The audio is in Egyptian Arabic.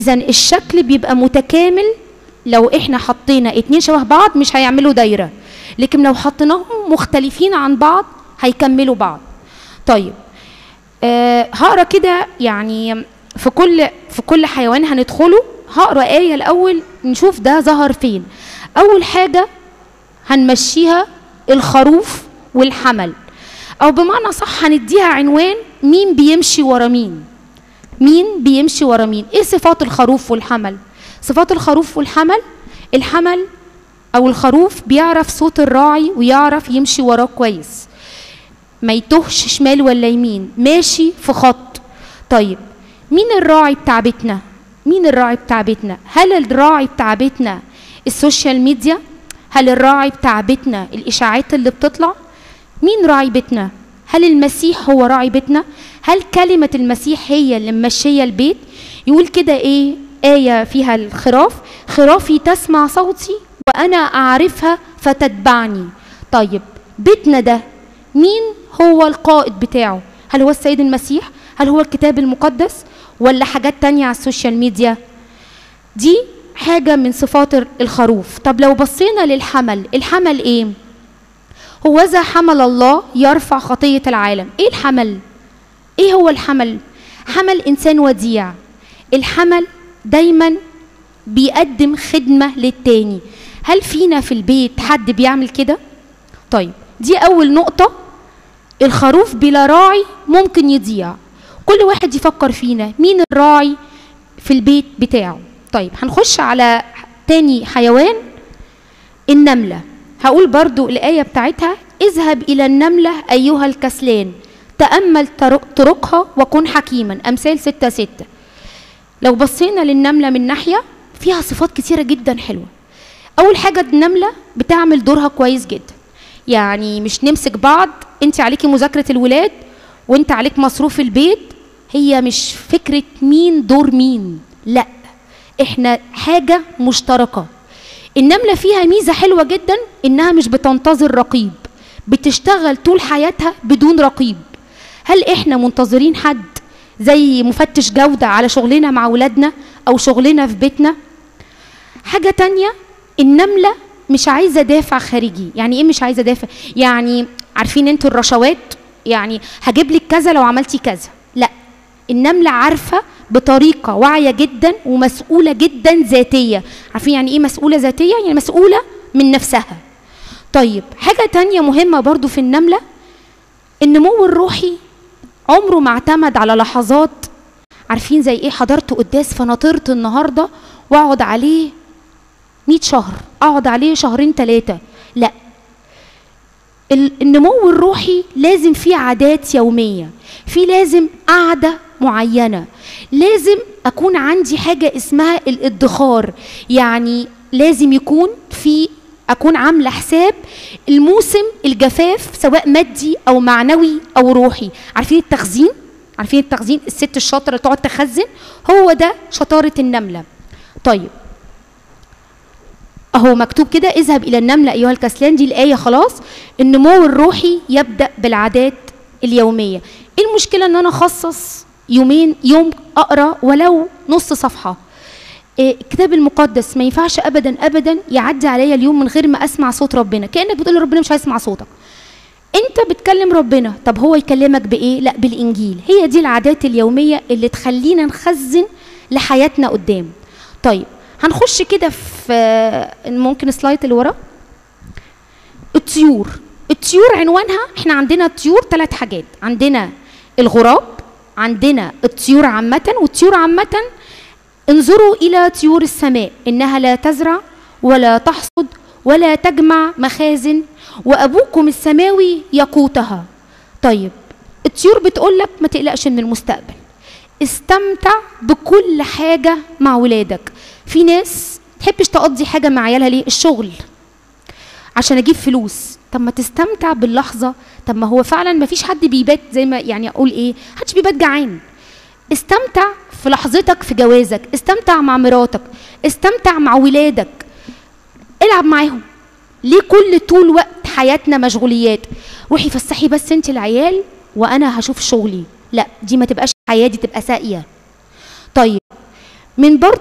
اذا الشكل بيبقى متكامل لو احنا حطينا اتنين شبه بعض مش هيعملوا دايره لكن لو حطيناهم مختلفين عن بعض هيكملوا بعض طيب أه هقرا كده يعني في كل في كل حيوان هندخله هقرا ايه الاول نشوف ده ظهر فين اول حاجه هنمشيها الخروف والحمل او بمعنى صح هنديها عنوان مين بيمشي ورا مين مين بيمشي ورا مين ايه صفات الخروف والحمل صفات الخروف والحمل الحمل او الخروف بيعرف صوت الراعي ويعرف يمشي وراه كويس ما يتوهش شمال ولا يمين ماشي في خط طيب مين الراعي بتاع بيتنا مين الراعي بتاع بيتنا هل الراعي بتاع بيتنا السوشيال ميديا هل الراعي بتاع بيتنا الاشاعات اللي بتطلع مين راعي بيتنا هل المسيح هو راعي بيتنا هل كلمة المسيح هي اللي ممشية البيت يقول كده ايه آية فيها الخراف خرافي تسمع صوتي وأنا أعرفها فتتبعني طيب بيتنا ده مين هو القائد بتاعه هل هو السيد المسيح هل هو الكتاب المقدس ولا حاجات تانية على السوشيال ميديا دي حاجة من صفات الخروف طب لو بصينا للحمل الحمل ايه هو ذا حمل الله يرفع خطية العالم ايه الحمل ايه هو الحمل حمل انسان وديع الحمل دايما بيقدم خدمة للتاني هل فينا في البيت حد بيعمل كده طيب دي اول نقطة الخروف بلا راعي ممكن يضيع كل واحد يفكر فينا مين الراعي في البيت بتاعه طيب هنخش على تاني حيوان النملة هقول برضو الآية بتاعتها اذهب إلى النملة أيها الكسلان تأمل طرقها وكن حكيما أمثال ستة ستة لو بصينا للنملة من ناحية فيها صفات كثيرة جدا حلوة أول حاجة النملة بتعمل دورها كويس جدا يعني مش نمسك بعض انت عليكي مذاكرة الولاد وانت عليك مصروف البيت هي مش فكرة مين دور مين لا احنا حاجة مشتركة النملة فيها ميزة حلوة جدا انها مش بتنتظر رقيب بتشتغل طول حياتها بدون رقيب هل احنا منتظرين حد زي مفتش جودة على شغلنا مع ولادنا او شغلنا في بيتنا حاجة تانية النملة مش عايزة دافع خارجي يعني ايه مش عايزة دافع يعني عارفين انتوا الرشوات يعني هجيب لك كذا لو عملتي كذا لا النملة عارفة بطريقة واعية جدا ومسؤولة جدا ذاتية عارفين يعني ايه مسؤولة ذاتية يعني مسؤولة من نفسها طيب حاجة تانية مهمة برضو في النملة النمو الروحي عمره ما اعتمد على لحظات عارفين زي ايه حضرت قداس فنطرت النهاردة واقعد عليه 100 شهر اقعد عليه شهرين ثلاثة لا النمو الروحي لازم فيه عادات يومية في لازم قعدة معينة لازم أكون عندي حاجة اسمها الادخار يعني لازم يكون في أكون عاملة حساب الموسم الجفاف سواء مادي أو معنوي أو روحي عارفين التخزين عارفين التخزين الست الشاطرة تقعد تخزن هو ده شطارة النملة طيب اهو مكتوب كده اذهب الى النملة ايها الكسلان دي الايه خلاص النمو الروحي يبدا بالعادات اليوميه ايه المشكله ان انا اخصص يومين يوم اقرا ولو نص صفحه إيه الكتاب المقدس ما ينفعش ابدا ابدا يعدي عليا اليوم من غير ما اسمع صوت ربنا كانك بتقول لربنا مش هيسمع صوتك انت بتكلم ربنا طب هو يكلمك بايه لا بالانجيل هي دي العادات اليوميه اللي تخلينا نخزن لحياتنا قدام طيب هنخش كده في ممكن سلايد اللي ورا الطيور الطيور عنوانها احنا عندنا طيور ثلاث حاجات عندنا الغراب عندنا الطيور عامة والطيور عامة انظروا إلى طيور السماء إنها لا تزرع ولا تحصد ولا تجمع مخازن وأبوكم السماوي يقوتها طيب الطيور بتقول لك ما تقلقش من المستقبل استمتع بكل حاجة مع ولادك في ناس تحبش تقضي حاجة مع عيالها ليه الشغل عشان اجيب فلوس طب ما تستمتع باللحظة طب ما هو فعلا ما فيش حد بيبات زي ما يعني اقول ايه حدش بيبات جعان استمتع في لحظتك في جوازك استمتع مع مراتك استمتع مع ولادك العب معاهم ليه كل طول وقت حياتنا مشغوليات روحي فسحي بس انت العيال وانا هشوف شغلي لا دي ما تبقاش حياه دي تبقى ساقيه طيب من برضو